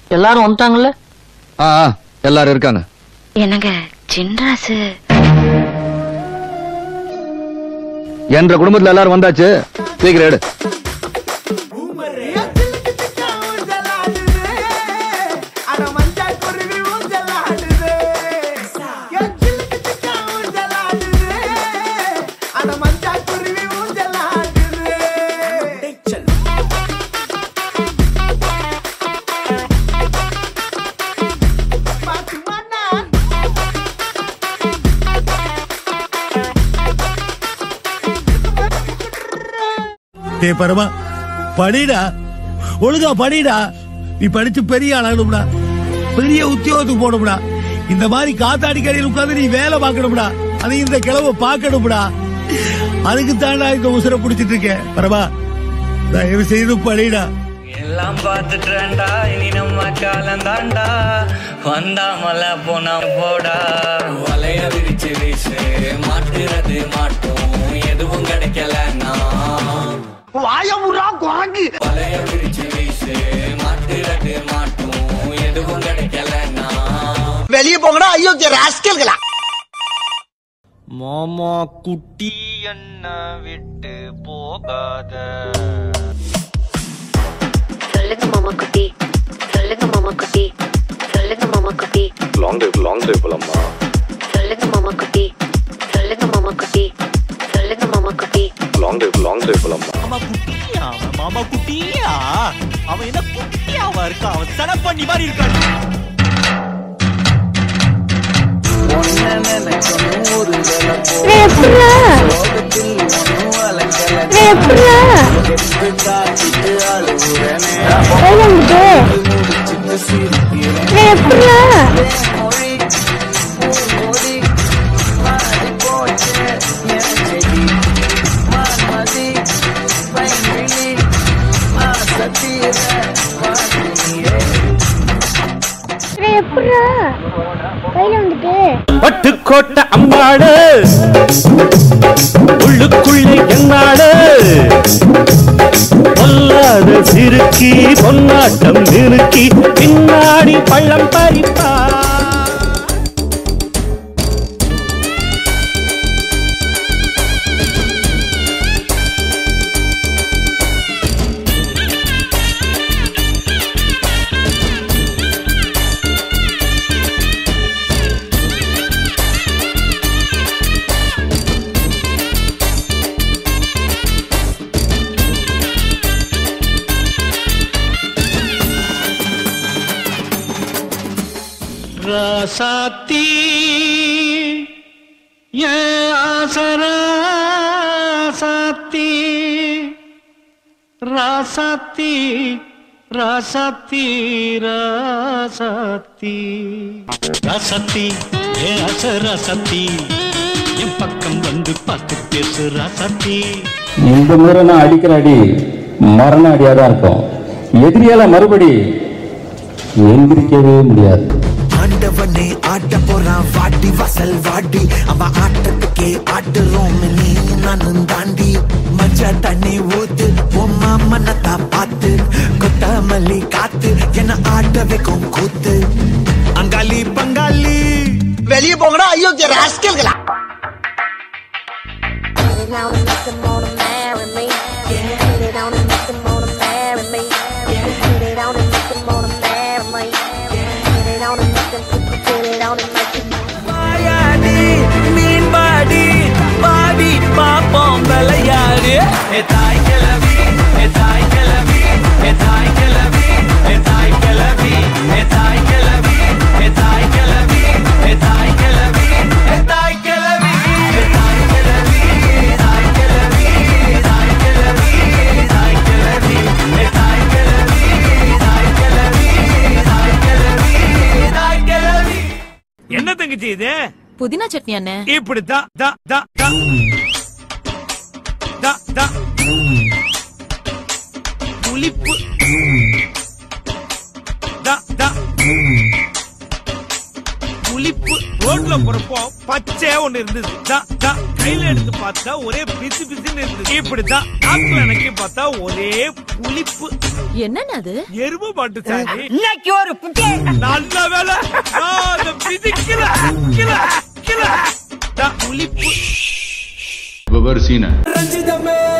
எல்லாரும் வந்துட்டாங்கல்ல ஆ ஆ, எல்லாரும் இருக்காங்க என்னங்க சின்ராசு என்ற குடும்பத்துல எல்லாரும் வந்தாச்சு சீக்கிரம் எடு டே பரமா படிடா ஒழுங்கா படிடா நீ படிச்சு பெரிய ஆளாகணும்டா பெரிய உத்தியோகத்துக்கு போகணும்டா இந்த மாதிரி காத்தாடி கடையில் உட்கார்ந்து நீ வேலை பார்க்கணும்டா அது இந்த கிழமை பார்க்கணும்டா அதுக்கு தாண்டா இந்த உசுரை பிடிச்சிட்டு இருக்கேன் பரமா தயவு செய்து படிடா எல்லாம் பார்த்துட்டேன்டா இனி நம்ம காலம் தாண்டா வந்தா மலை போனா போடா வலைய விரிச்சு வீசு மாட்டுறது மாட்டோம் எதுவும் கிடைக்கலன்னா வலைய விரிச்சு வீசு மாட்டுறது மாட்டோம் எதுவும் கிடைக்கலன்னா வெளியே போங்கடா அயோக்கிய ராஸ்கல்களா மாமா குட்டி என்ன விட்டு போகாத சொல்லுங்க மாமா குட்டி சொல்லுங்க மாமா குட்டி சொல்லுங்க மாமா குட்டி லாங் டிரைவ் லாங் டிரைவ் போலாமா சொல்லுங்க மாமா குட்டி சொல்லுங்க மாமா குட்டி சொல்லுங்க மாமா குட்டி லாங் டிரைவ் லாங் டிரைவ் போலாமா மாமா குட்டியா அவன் மாமா குட்டியா அவன் என்ன குட்டியாவா இருக்கான் அவன் சன பண்ணி மாதிரி இருக்கான் பட்டுக்கோட்டை அம்பாடு உள்ளுக்குள்ளே என்னாடு பொல்லாத சிறுக்கி பொன்னாட்டம் நிறுக்கி பின்னாடி பள்ளம் பறிப்பா ராசாத்தி ஏன் ஆசராசாத்தி ராசாத்தி ராசாத்தி ராசாத்தி ராசாத்தி ஏ அசராசாத்தி என் பக்கம் வந்து பார்த்து பேசு ராசாத்தி இந்த முறை நான் அடிக்கிற அடி மரண அடியா தான் இருக்கும் எதிரியால மறுபடி எந்திரிக்கவே முடியாது ஆண்டவனே ஆட்ட போறான் வாடி வாசல் வாடி அவன் ஆட்டத்துக்கே ஆடுறோம் நீ நானும் தாண்டி மஞ்ச தண்ணி ஊத்து உம்மா மனத்தா பார்த்து கொத்தமல்லி காத்து என்ன ஆட்ட வைக்கும் கூத்து அங்காளி பங்காளி வெளியே போங்கடா அயோக்கிய ராஸ்கல்களா வாயாடி மீன் பாடி பாடி பாப்போம் விளையாடு ஏ தாய் கிளவி ஏ தாய் கிளவி ஏ தாய் கிளவி ஏ தாய் கிளவி ஏ தாய் கிளவி ஏ தாய் கிளவி ஏ தாய் கிளவி ஏ தாய் கிளவி ஏ தாய் கிளவி தாய் கிளவி தாய் கிளவி தாய் கிளவி ஏ தாய் கிளவி தாய் கிளவி தாய் கிளவி தாய் கிளவி என்ன தங்கச்சி இது புதினா சட்னி அண்ணே இப்படித்தான் தா தா தா தா தா புளிப்பு தா தா புளிப்பு ரோட்ல போறப்போ பச்சையா ஒண்ணு இருந்தது தா, தா, கையில எடுத்து பார்த்தா ஒரே பிசு பிசுன்னு இருந்தது இப்படிதான் நாக்குல எனக்கு பார்த்தா ஒரே புளிப்பு என்னன்னு அது எருமை மாட்டு சாணி இன்னைக்கு ஒரு புட்டி நல்ல வேலை நான் அந்த பிதிக்கல கில கில தா, புளிப்பு விவர் சீன ரஞ்சிதமே